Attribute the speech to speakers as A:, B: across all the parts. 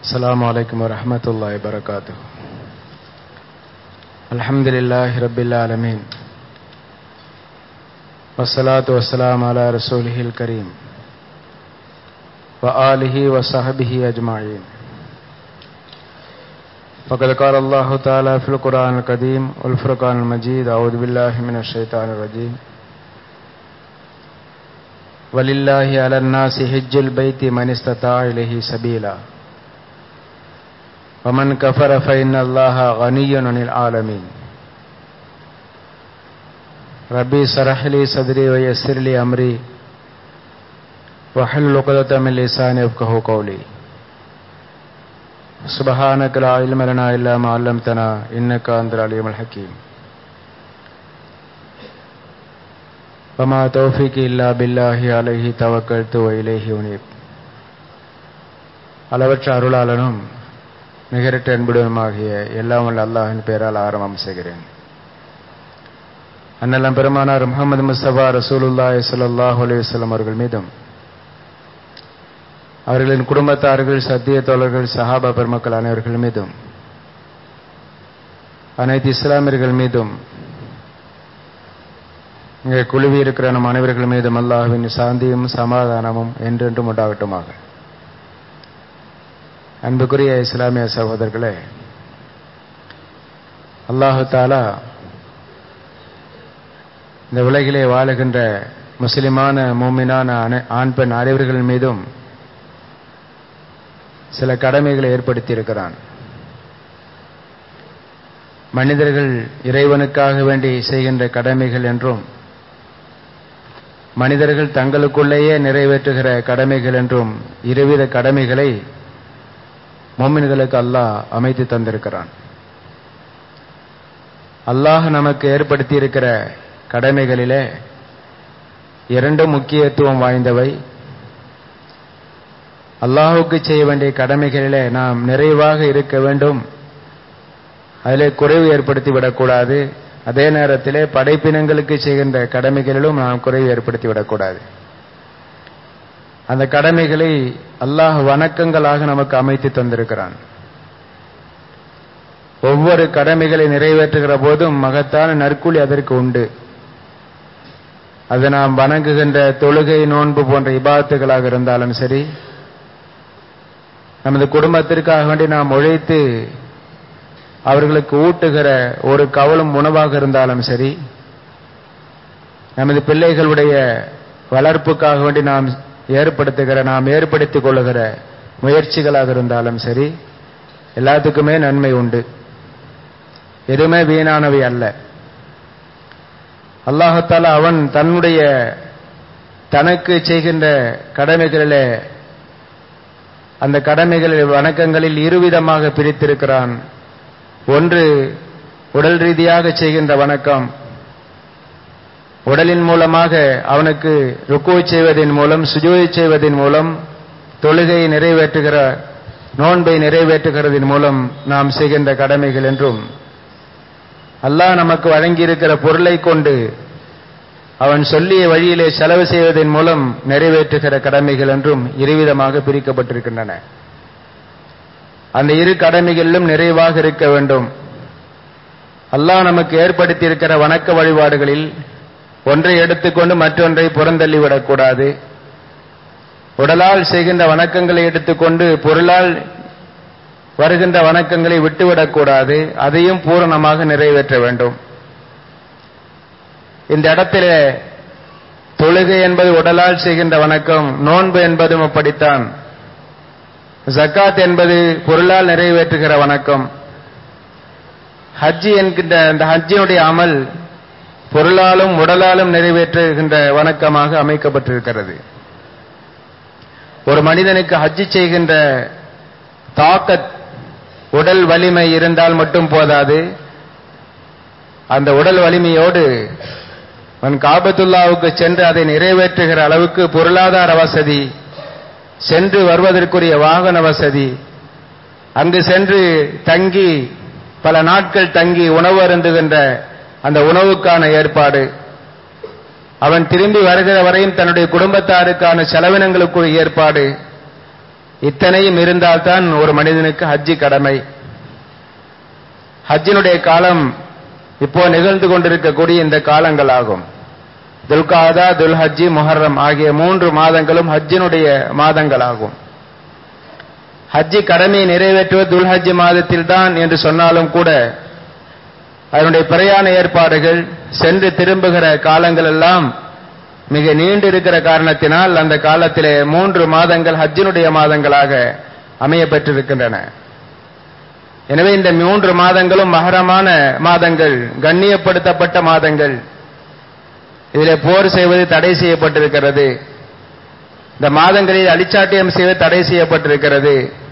A: السلام عليكم ورحمة الله وبركاته الحمد لله رب العالمين والصلاة والسلام على رسوله الكريم وآله وصحبه أجمعين فقد قال الله تعالى في القرآن القديم والفرقان المجيد أعوذ بالله من الشيطان الرجيم ولله على الناس حج البيت من استطاع إليه سبيلا ومن كفر فإن الله غني عن العالمين ربي اشرح لي صدري ويسر لي أمري واحلل عقدة من لساني يفقهوا قولي سبحانك لا علم لنا إلا ما علمتنا إنك أنت العليم الحكيم وما توفيقي إلا بالله عليه توكلت وإليه أنيب அளவற்ற அருளாளனும் நிகரற்ற அன்புடனுமாகிய எல்லாம் வல்ல அல்லாஹின் பெயரால் ஆரம்பம் செய்கிறேன் அன்னலம் பெருமானார் முகமது முஸ்தபா ரசூலுல்லாஹி ஸல்லல்லாஹு அலைஹி வஸல்லம் அவர்கள் மீதும் அவர்களின் குடும்பத்தார்கள் சத்திய தோழர்கள் சஹாபா பெருமக்கள் அனைவர்கள் மீதும் அனைத்து இஸ்லாமியர்கள் மீதும் இங்கே குழுவி இருக்கிற நம் அனைவர்கள் மீதும் அல்லாஹுவின் சாந்தியும் சமாதானமும் என்றென்றும் உண்டாகட்டுமாக அன்புக்குரிய இஸ்லாமிய சகோதரர்களே அல்லாஹு தாலா இந்த உலகிலே வாழுகின்ற முஸ்லிமான மூமினான ஆண் பெண் அனைவர்கள் மீதும் சில கடமைகளை ஏற்படுத்தி இருக்கிறான் மனிதர்கள் இறைவனுக்காக வேண்டி செய்கின்ற கடமைகள் என்றும் மனிதர்கள் தங்களுக்குள்ளேயே நிறைவேற்றுகிற கடமைகள் என்றும் இருவித கடமைகளை மோமின்களுக்கு அல்லாஹ் அமைத்து தந்திருக்கிறான் அல்லாஹ் நமக்கு ஏற்படுத்தி இருக்கிற கடமைகளிலே இரண்டு முக்கியத்துவம் வாய்ந்தவை அல்லாஹுக்கு செய்ய வேண்டிய கடமைகளிலே நாம் நிறைவாக இருக்க வேண்டும் அதிலே குறைவு ஏற்படுத்தி விடக்கூடாது அதே நேரத்திலே படைப்பினங்களுக்கு செய்கின்ற கடமைகளிலும் நாம் குறைவு ஏற்படுத்தி விடக்கூடாது அந்த கடமைகளை அல்லாஹ் வணக்கங்களாக நமக்கு அமைத்து தந்திருக்கிறான் ஒவ்வொரு கடமைகளை நிறைவேற்றுகிற போதும் மகத்தான நற்கூலி அதற்கு உண்டு அது நாம் வணங்குகின்ற தொழுகை நோன்பு போன்ற இபாத்துகளாக இருந்தாலும் சரி நமது குடும்பத்திற்காக வேண்டி நாம் உழைத்து அவர்களுக்கு ஊட்டுகிற ஒரு கவலும் உணவாக இருந்தாலும் சரி நமது பிள்ளைகளுடைய வளர்ப்புக்காக வேண்டி நாம் ஏற்படுத்துகிற நாம் ஏற்படுத்திக் கொள்ளுகிற முயற்சிகளாக இருந்தாலும் சரி எல்லாத்துக்குமே நன்மை உண்டு எதுவுமே வீணானவை அல்ல அல்லாஹத்தால அவன் தன்னுடைய தனக்கு செய்கின்ற கடமைகளிலே அந்த கடமைகளில் வணக்கங்களில் இருவிதமாக பிரித்திருக்கிறான் ஒன்று உடல் ரீதியாக செய்கின்ற வணக்கம் உடலின் மூலமாக அவனுக்கு ருக்கு செய்வதன் மூலம் சுஜோய் செய்வதன் மூலம் தொழுகை நிறைவேற்றுகிற நோன்பை நிறைவேற்றுகிறதன் மூலம் நாம் செய்கின்ற கடமைகள் என்றும் அல்லாஹ் நமக்கு வழங்கியிருக்கிற பொருளை கொண்டு அவன் சொல்லிய வழியிலே செலவு செய்வதன் மூலம் நிறைவேற்றுகிற கடமைகள் என்றும் இருவிதமாக பிரிக்கப்பட்டிருக்கின்றன அந்த இரு கடமைகளிலும் நிறைவாக இருக்க வேண்டும் அல்லாஹ் நமக்கு ஏற்படுத்தி இருக்கிற வணக்க வழிபாடுகளில் ஒன்றை எடுத்துக்கொண்டு மற்றொன்றை புறந்தள்ளிவிடக்கூடாது உடலால் செய்கின்ற வணக்கங்களை எடுத்துக்கொண்டு பொருளால் வருகின்ற வணக்கங்களை விட்டுவிடக்கூடாது அதையும் பூரணமாக நிறைவேற்ற வேண்டும் இந்த இடத்திலே தொழுகை என்பது உடலால் செய்கின்ற வணக்கம் நோன்பு என்பதும் அப்படித்தான் ஜக்காத் என்பது பொருளால் நிறைவேற்றுகிற வணக்கம் ஹஜ்ஜி என்கின்ற அந்த ஹஜ்ஜினுடைய அமல் பொருளாலும் உடலாலும் நிறைவேற்றுகின்ற வணக்கமாக அமைக்கப்பட்டிருக்கிறது ஒரு மனிதனுக்கு ஹஜ்ஜி செய்கின்ற தாக்கத் உடல் வலிமை இருந்தால் மட்டும் போதாது அந்த உடல் வலிமையோடு அவன் காபத்துல்லாவுக்கு சென்று அதை நிறைவேற்றுகிற அளவுக்கு பொருளாதார வசதி சென்று வருவதற்குரிய வாகன வசதி அங்கு சென்று தங்கி பல நாட்கள் தங்கி உணவு அருந்துகின்ற அந்த உணவுக்கான ஏற்பாடு அவன் திரும்பி வருகிற வரையும் தன்னுடைய குடும்பத்தாருக்கான செலவினங்களுக்குரிய ஏற்பாடு இத்தனையும் இருந்தால்தான் ஒரு மனிதனுக்கு ஹஜ்ஜி கடமை ஹஜ்ஜினுடைய காலம் இப்போ நிகழ்ந்து கொண்டிருக்கக்கூடிய இந்த காலங்கள் ஆகும் துல்காதா துல்ஹஜ்ஜி முஹர்ரம் ஆகிய மூன்று மாதங்களும் ஹஜ்ஜினுடைய மாதங்களாகும் ஹஜ்ஜி கடமையை நிறைவேற்றுவது துல்ஹஜ்ஜி மாதத்தில் தான் என்று சொன்னாலும் கூட அதனுடைய பிரயாண ஏற்பாடுகள் சென்று திரும்புகிற காலங்கள் எல்லாம் மிக நீண்டு இருக்கிற காரணத்தினால் அந்த காலத்திலே மூன்று மாதங்கள் ஹஜ்ஜினுடைய மாதங்களாக அமைய பெற்றிருக்கின்றன எனவே இந்த மூன்று மாதங்களும் மகரமான மாதங்கள் கண்ணியப்படுத்தப்பட்ட மாதங்கள் இதிலே போர் செய்வது தடை செய்யப்பட்டிருக்கிறது இந்த மாதங்களில் அடிச்சாட்டியம் செய்வது தடை செய்யப்பட்டிருக்கிறது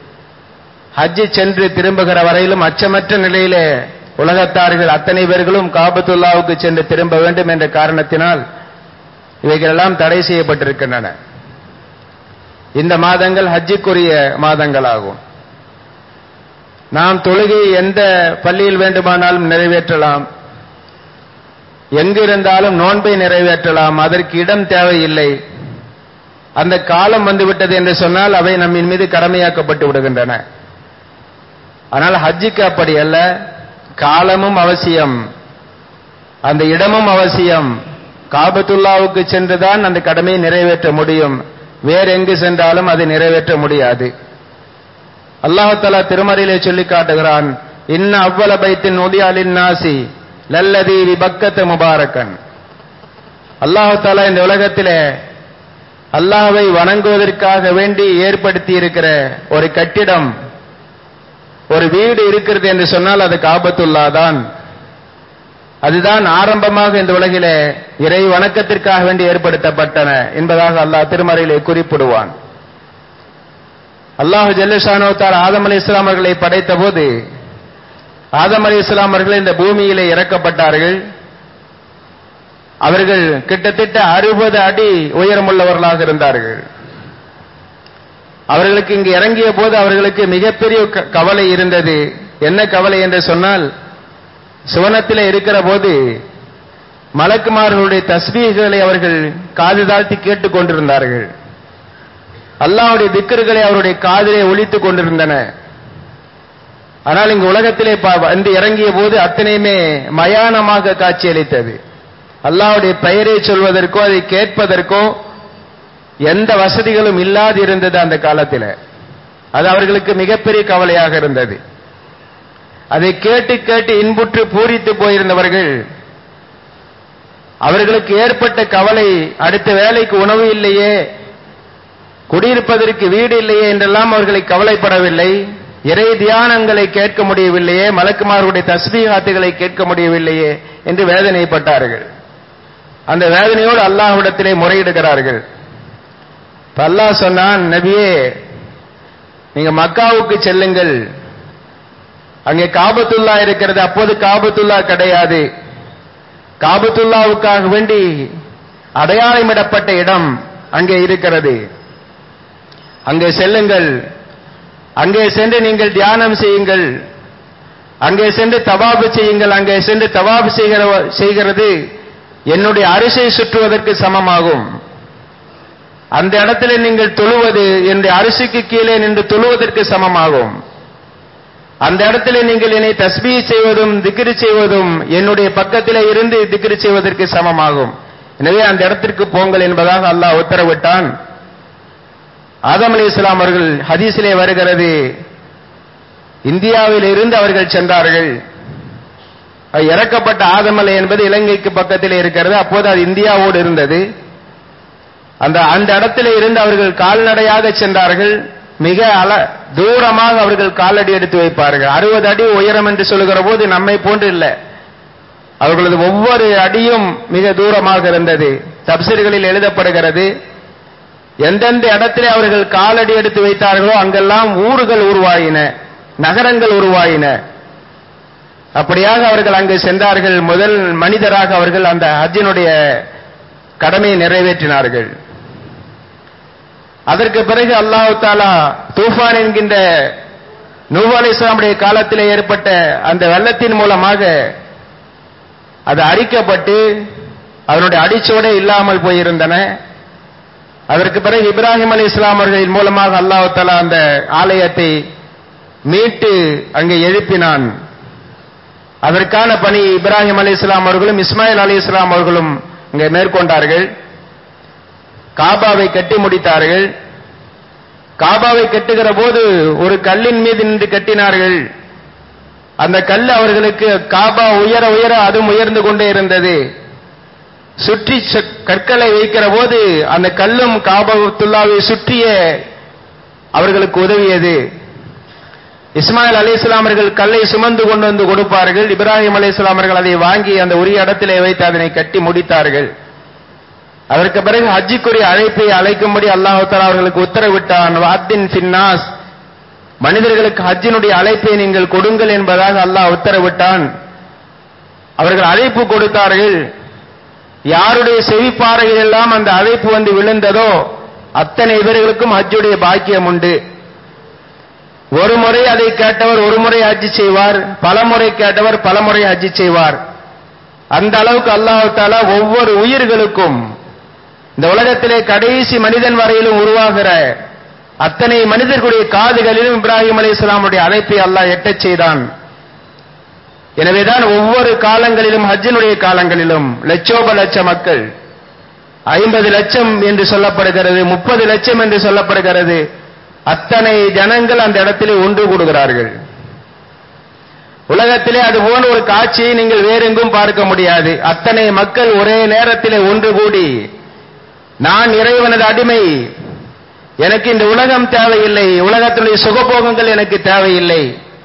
A: ஹஜ்ஜி சென்று திரும்புகிற வரையிலும் அச்சமற்ற நிலையிலே உலகத்தார்கள் அத்தனை பேர்களும் காபத்துல்லாவுக்கு சென்று திரும்ப வேண்டும் என்ற காரணத்தினால் இவைகளெல்லாம் தடை செய்யப்பட்டிருக்கின்றன இந்த மாதங்கள் ஹஜ்ஜுக்குரிய மாதங்களாகும் நாம் தொழுகை எந்த பள்ளியில் வேண்டுமானாலும் நிறைவேற்றலாம் எங்கு இருந்தாலும் நோன்பை நிறைவேற்றலாம் அதற்கு இடம் தேவையில்லை அந்த காலம் வந்துவிட்டது என்று சொன்னால் அவை நம்மின் மீது கடமையாக்கப்பட்டு விடுகின்றன ஆனால் ஹஜ்ஜுக்கு அப்படி அல்ல காலமும் அவசியம் அந்த இடமும் அவசியம் காபத்துல்லாவுக்கு சென்றுதான் அந்த கடமையை நிறைவேற்ற முடியும் வேற எங்கு சென்றாலும் அதை நிறைவேற்ற முடியாது அல்லாஹாலா திருமறையிலே சொல்லி காட்டுகிறான் இன்ன அவ்வள பைத்தின் ஒதியாலின் நாசி லல்லதி விபக்கத்து முபாரக்கன் அல்லாஹாலா இந்த உலகத்திலே அல்லாஹ்வை வணங்குவதற்காக வேண்டி ஏற்படுத்தி இருக்கிற ஒரு கட்டிடம் ஒரு வீடு இருக்கிறது என்று சொன்னால் அது காபத்துல்லா தான் அதுதான் ஆரம்பமாக இந்த உலகிலே இறை வணக்கத்திற்காக வேண்டி ஏற்படுத்தப்பட்டன என்பதாக அல்லாஹ் திருமறையிலே குறிப்பிடுவான் அல்லாஹு ஜல்லுஷானோ தால் ஆதம் அலி இஸ்லாம் அவர்களை படைத்த போது ஆதம் அலி இஸ்லாம் அவர்கள் இந்த பூமியிலே இறக்கப்பட்டார்கள் அவர்கள் கிட்டத்தட்ட அறுபது அடி உயரமுள்ளவர்களாக இருந்தார்கள் அவர்களுக்கு இங்கு இறங்கிய போது அவர்களுக்கு மிகப்பெரிய க- கவலை இருந்தது என்ன கவலை என்று சொன்னால் சுவனத்திலே இருக்கிற போது மலக்குமார்களுடைய தஸ்பீகளை அவர்கள் காது தாழ்த்தி கேட்டுக் கொண்டிருந்தார்கள் அல்லாஹ்வுடைய திக்கர்களை அவருடைய காதிலே ஒலித்துக் கொண்டிருந்தன ஆனால் இங்கு உலகத்திலே ப- வந்து இறங்கிய போது அத்தனையுமே மயானமாக காட்சியளித்தது அல்லாஹ்வுடைய பெயரை சொல்வதற்கோ அதை கேட்பதற்கோ எந்த வசதிகளும் இல்லாது இருந்தது அந்த காலத்தில் அது அவர்களுக்கு மிகப்பெரிய கவலையாக இருந்தது அதை கேட்டு கேட்டு இன்புற்று பூரித்து போயிருந்தவர்கள் அவர்களுக்கு ஏற்பட்ட கவலை அடுத்த வேலைக்கு உணவு இல்லையே குடியிருப்பதற்கு வீடு இல்லையே என்றெல்லாம் அவர்களை கவலைப்படவில்லை இறை தியானங்களை கேட்க முடியவில்லையே மலக்குமாருடைய தஸ்பீகாத்துகளை கேட்க முடியவில்லையே என்று வேதனைப்பட்டார்கள் அந்த வேதனையோடு அல்லாஹ்விடத்திலே முறையிடுகிறார்கள் இப்ப அல்லாஹ் சொன்னான் நபியே நீங்க மக்காவுக்கு செல்லுங்கள் அங்கே காபத்துல்லா இருக்கிறது அப்போது காபத்துல்லா கிடையாது காபத்துல்லாவுக்காக வேண்டி அடையாளமிடப்பட்ட இடம் அங்கே இருக்கிறது அங்கே செல்லுங்கள் அங்கே சென்று நீங்கள் தியானம் செய்யுங்கள் அங்கே சென்று தவாபு செய்யுங்கள் அங்கே சென்று தவாபு செய்கிற செய்கிறது என்னுடைய அரிசை சுற்றுவதற்கு சமமாகும் அந்த இடத்துல நீங்கள் தொழுவது என்னுடைய அரிசிக்கு கீழே நின்று தொழுவதற்கு சமமாகும் அந்த இடத்துல நீங்கள் என்னை தஸ்பீ செய்வதும் திக்ரு செய்வதும் என்னுடைய பக்கத்திலே இருந்து திக்ரு செய்வதற்கு சமமாகும் எனவே அந்த இடத்திற்கு போங்கள் என்பதாக அல்லாஹ் உத்தரவிட்டான் ஆதம் அலி இஸ்லாம் அவர்கள் ஹதீஸிலே வருகிறது இந்தியாவில் இருந்து அவர்கள் சென்றார்கள் அது இறக்கப்பட்ட ஆதமலை என்பது இலங்கைக்கு பக்கத்தில் இருக்கிறது அப்போது அது இந்தியாவோடு இருந்தது அந்த அந்த இடத்திலே இருந்து அவர்கள் கால்நடையாக சென்றார்கள் மிக அல தூரமாக அவர்கள் காலடி எடுத்து வைப்பார்கள் அறுபது அடி உயரம் என்று சொல்லுகிற போது நம்மை போன்று இல்லை அவர்களது ஒவ்வொரு அடியும் மிக தூரமாக இருந்தது தப்சீர்களில் எழுதப்படுகிறது எந்தெந்த இடத்திலே அவர்கள் காலடி எடுத்து வைத்தார்களோ அங்கெல்லாம் ஊர்கள் உருவாயின நகரங்கள் உருவாயின அப்படியாக அவர்கள் அங்கு சென்றார்கள் முதல் மனிதராக அவர்கள் அந்த ஹஜ்ஜினுடைய கடமையை நிறைவேற்றினார்கள் அதற்கு பிறகு அல்லாஹு தாலா தூஃபான் என்கின்ற நூஹ் அலைஹிஸ்ஸலாமுடைய காலத்திலே ஏற்பட்ட அந்த வெள்ளத்தின் மூலமாக அது அரிக்கப்பட்டு அதனுடைய அடிச்சோடே இல்லாமல் போயிருந்தன அதற்கு பிறகு இப்ராஹிம் அலி இஸ்லாம் அவர்களின் மூலமாக அல்லாஹ் தலா அந்த ஆலயத்தை மீட்டு அங்கே எழுப்பினான் அதற்கான பணி இப்ராஹிம் அலி இஸ்லாம் அவர்களும் இஸ்மாயில் அலி இஸ்லாம் அவர்களும் அங்கே மேற்கொண்டார்கள் காபாவை கட்டி முடித்தார்கள் காபாவை கட்டுகிற போது ஒரு கல்லின் மீது நின்று கட்டினார்கள் அந்த கல் அவர்களுக்கு காபா உயர உயர அதுவும் உயர்ந்து கொண்டே இருந்தது சுற்றி ச- கற்களை வைக்கிற போது அந்த கல்லும் காபத்துல்லாவை சுற்றிய அவர்களுக்கு உதவியது இஸ்மாயில் அலி அவர்கள் கல்லை சுமந்து கொண்டு வந்து கொடுப்பார்கள் இப்ராஹிம் அலி அவர்கள் அதை வாங்கி அந்த உரிய இடத்திலே வைத்து அதனை கட்டி முடித்தார்கள் அதற்கு பிறகு ஹஜ்ஜிக்குரிய அழைப்பை அழைக்கும்படி அல்லாஹ் தஆலா அவர்களுக்கு உத்தரவிட்டான் வாத்தின் ஃபின்னாஸ் மனிதர்களுக்கு ஹஜ்ஜினுடைய அழைப்பை நீங்கள் கொடுங்கள் என்பதாக அல்லாஹ் உத்தரவிட்டான் அவர்கள் அழைப்பு கொடுத்தார்கள் யாருடைய செவிப்பாறையில் எல்லாம் அந்த அழைப்பு வந்து விழுந்ததோ அத்தனை பேர்களுக்கும் ஹஜ்ஜுடைய பாக்கியம் உண்டு ஒரு முறை அதை கேட்டவர் ஒரு முறை ஹஜ்ஜி செய்வார் பல முறை கேட்டவர் பல முறை ஹஜ்ஜி செய்வார் அந்த அளவுக்கு அல்லாஹ் தாலா ஒவ்வொரு உயிர்களுக்கும் இந்த உலகத்திலே கடைசி மனிதன் வரையிலும் உருவாகிற அத்தனை மனிதர்களுடைய காதுகளிலும் இப்ராஹிம் அலைஹிஸ்ஸலாமுடைய அழைப்பை அல்லாஹ் எட்டச் செய்தான் எனவேதான் ஒவ்வொரு காலங்களிலும் ஹஜ்ஜினுடைய காலங்களிலும் லட்சோப லட்ச மக்கள் ஐம்பது லட்சம் என்று சொல்லப்படுகிறது முப்பது லட்சம் என்று சொல்லப்படுகிறது அத்தனை ஜனங்கள் அந்த இடத்திலே ஒன்று கூடுகிறார்கள் உலகத்திலே அது போன்ற ஒரு காட்சியை நீங்கள் வேறெங்கும் பார்க்க முடியாது அத்தனை மக்கள் ஒரே நேரத்திலே ஒன்று கூடி நான் இறைவனது அடிமை எனக்கு இந்த உலகம் தேவையில்லை உலகத்தினுடைய சுகபோகங்கள் எனக்கு தேவையில்லை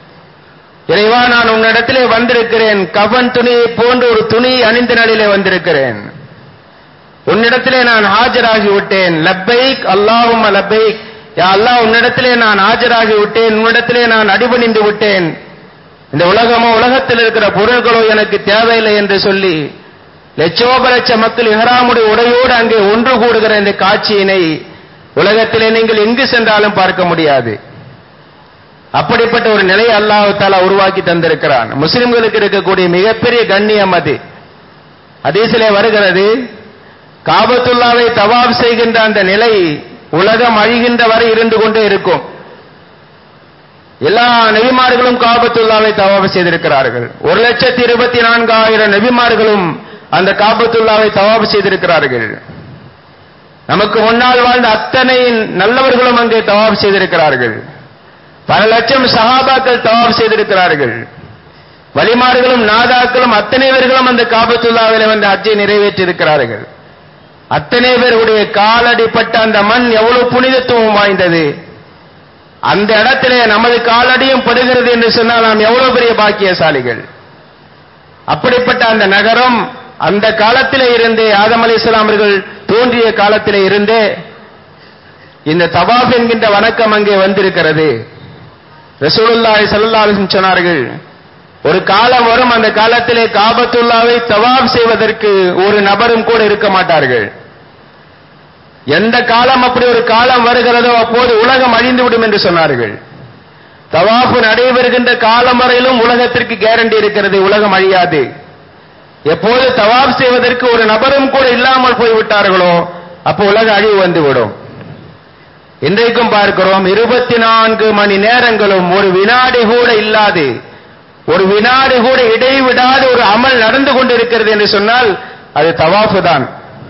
A: இறைவா நான் உன்னிடத்திலே வந்திருக்கிறேன் கவன் துணியை போன்ற ஒரு துணி அணிந்த நிலையிலே வந்திருக்கிறேன் உன்னிடத்திலே நான் ஆஜராகி விட்டேன் லப்பைக் அல்லாஹும் லப்பைக் யா அல்லாஹ் உன்னிடத்திலே நான் ஆஜராகி விட்டேன் உன்னிடத்திலே நான் அடிபணிந்து விட்டேன் இந்த உலகமோ உலகத்தில் இருக்கிற பொருள்களோ எனக்கு தேவையில்லை என்று சொல்லி லட்சோப லட்ச மக்கள் இஹராமுடைய உடையோடு அங்கே ஒன்று கூடுகிற இந்த காட்சியினை உலகத்திலே நீங்கள் எங்கு சென்றாலும் பார்க்க முடியாது அப்படிப்பட்ட ஒரு நிலையை அல்லாஹ் தாலா உருவாக்கி தந்திருக்கிறான் முஸ்லிம்களுக்கு இருக்கக்கூடிய மிகப்பெரிய கண்ணியம் அது ஹதீஸிலே வருகிறது காபத்துல்லாவை தவாப் செய்கின்ற அந்த நிலை உலகம் அழிகின்ற வரை இருந்து கொண்டே இருக்கும் எல்லா நபிமார்களும் காபத்துல்லாவை தவாப் செய்திருக்கிறார்கள் ஒரு லட்சத்தி இருபத்தி நான்காயிரம் நபிமார்களும் அந்த காபத்துல்லாவை தவாப் செய்திருக்கிறார்கள் நமக்கு முன்னால் வாழ்ந்த அத்தனை நல்லவர்களும் அங்கே தவாப் செய்திருக்கிறார்கள் பல லட்சம் சஹாபாக்கள் தவாப் செய்திருக்கிறார்கள் வலிமார்களும் நாதாக்களும் அத்தனை பேர்களும் அந்த காபத்துல்லாவிலே வந்து ஹஜ்ஜை நிறைவேற்றி இருக்கிறார்கள் அத்தனை பேருடைய காலடிப்பட்ட அந்த மண் எவ்வளவு புனிதத்துவம் வாய்ந்தது அந்த இடத்திலே நமது காலடியும் படுகிறது என்று சொன்னால் நாம் எவ்வளவு பெரிய பாக்கியசாலிகள் அப்படிப்பட்ட அந்த நகரம் அந்த காலத்திலே இருந்தே ஆதம் அலி அவர்கள் தோன்றிய காலத்திலே இருந்தே இந்த தவாப் என்கின்ற வணக்கம் அங்கே வந்திருக்கிறது ரசூலுல்லாஹி ஸல்லல்லாஹு அலைஹி வஸல்லம் சொன்னார்கள் ஒரு காலம் வரும் அந்த காலத்திலே காபத்துல்லாவை தவாப் செய்வதற்கு ஒரு நபரும் கூட இருக்க மாட்டார்கள் எந்த காலம் அப்படி ஒரு காலம் வருகிறதோ அப்போது உலகம் அழிந்துவிடும் என்று சொன்னார்கள் தவாஃபு நடைபெறுகின்ற காலம் வரையிலும் உலகத்திற்கு கேரண்டி இருக்கிறது உலகம் அழியாது எப்போது தவாப் செய்வதற்கு ஒரு நபரும் கூட இல்லாமல் போய்விட்டார்களோ அப்போ உலக அழிவு வந்துவிடும் இன்றைக்கும் பார்க்கிறோம் இருபத்தி நான்கு மணி நேரங்களும் ஒரு வினாடி கூட இல்லாது ஒரு வினாடி கூட இடைவிடாத ஒரு அமல் நடந்து கொண்டிருக்கிறது என்று சொன்னால் அது தவாஃபு தான்